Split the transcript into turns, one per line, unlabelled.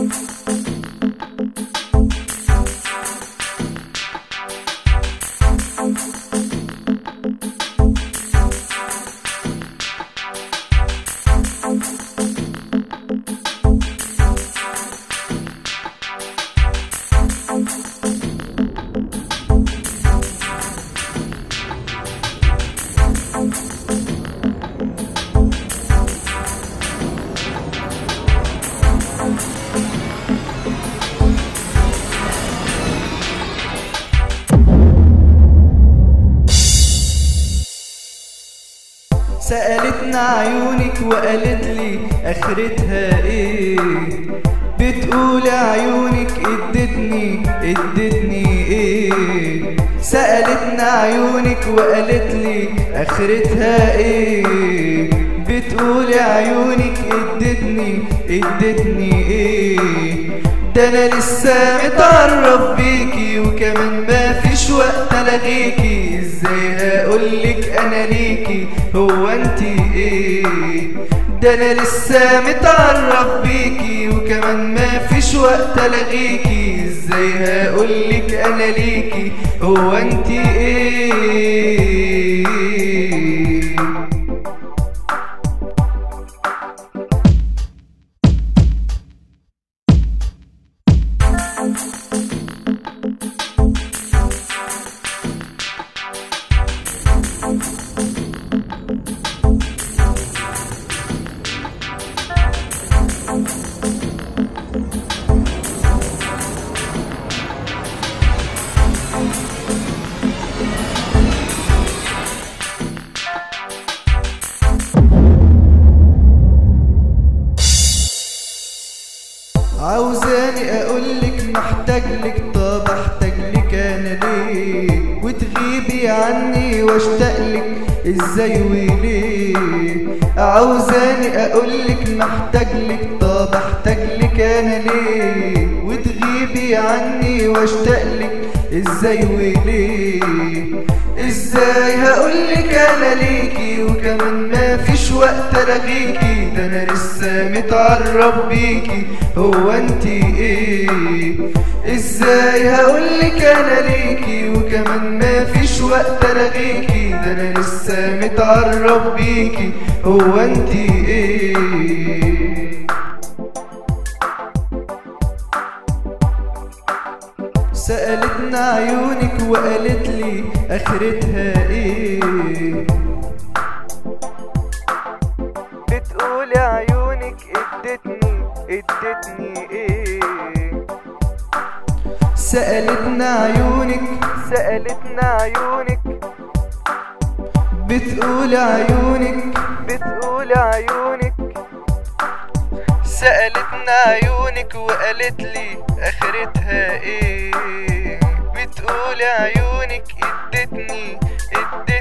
سألتنا عيونك وقالت لي اخرتها ايه بتقول عيونك ادتني ادتني ايه سألتنا عيونك وقالت لي اخرتها ايه بتقول عيونك ادتني ادتني ايه ده انا لسه متعرف بيكي وكمان ما فيش وقت الغيكي ازاي هقولك انا ليكي هو انتي ايه ده انا لسه متعرف بيكي وكمان ما فيش وقت الغيكي ازاي هقولك انا ليكي هو انتي ايه عاوزاني اقولك محتاجلك طب احتاجلك انا ليه وتغيبي عني واشتاقلك ازاي وليه عاوزاني اقولك محتاجلك طب احتاجلك انا ليه وتغيبي عني واشتاقلك ازاي وليه ازاي هقولك انا ليكي وكمان ما فيش وقت الغيكي ده انا لسه متعرف بيكي هو انتي ايه ازاي هقولك انا ليكي وكمان ما فيش وقت الغيكي ده انا لسه متعرف بيكي هو انتي ايه سألتنا عيونك وقالت لي اخرتها ايه بتقول عيونك ادتني ادتني ايه سألتنا عيونك سألتنا عيونك بتقول عيونك بتقول عيونك سألتنا عيونك وقالت لي اخرتها ايه بتقول عيونك ادتني ادتني